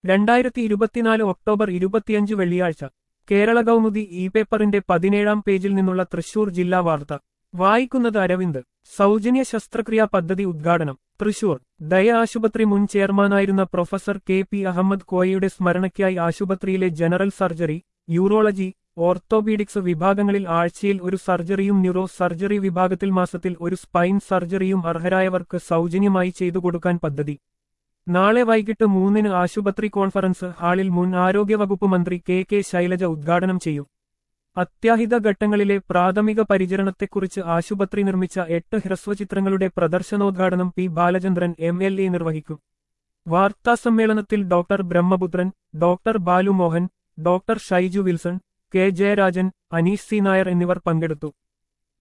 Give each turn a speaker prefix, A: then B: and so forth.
A: രണ്ടായിരത്തി ഇരുപത്തിനാല് ഒക്ടോബർ ഇരുപത്തിയഞ്ച് വെള്ളിയാഴ്ച കേരള കൗമുദി ഇ പേപ്പറിന്റെ പതിനേഴാം പേജിൽ നിന്നുള്ള തൃശൂർ ജില്ലാ വാർത്ത വായിക്കുന്നത് അരവിന്ദ് സൗജന്യ ശസ്ത്രക്രിയാ പദ്ധതി ഉദ്ഘാടനം തൃശൂർ ദയ ആശുപത്രി മുൻ ചെയർമാനായിരുന്ന പ്രൊഫസർ കെ പി അഹമ്മദ് കോയയുടെ സ്മരണയ്ക്കായി ആശുപത്രിയിലെ ജനറൽ സർജറി യൂറോളജി ഓർത്തോപീഡിക്സ് വിഭാഗങ്ങളിൽ ആഴ്ചയിൽ ഒരു സർജറിയും ന്യൂറോ സർജറി വിഭാഗത്തിൽ മാസത്തിൽ ഒരു സ്പൈൻ സർജറിയും അർഹരായവർക്ക് സൗജന്യമായി ചെയ്തു കൊടുക്കാൻ പദ്ധതി നാളെ വൈകിട്ട് മൂന്നിന് ആശുപത്രി കോൺഫറൻസ് ഹാളിൽ മുൻ ആരോഗ്യവകുപ്പ് മന്ത്രി കെ കെ ശൈലജ ഉദ്ഘാടനം ചെയ്യും അത്യാഹിത ഘട്ടങ്ങളിലെ പ്രാഥമിക പരിചരണത്തെക്കുറിച്ച് ആശുപത്രി നിർമ്മിച്ച എട്ട് ഹ്രസ്വചിത്രങ്ങളുടെ പ്രദർശനോദ്ഘാടനം P Balachandran M L A നിർവഹിക്കും വാർത്താസമ്മേളനത്തിൽ doctor Brahmaputran doctor Balu Mohan doctor Shaiju Wilson K Jayarajan Anees C Nair എന്നിവർ പങ്കെടുത്തു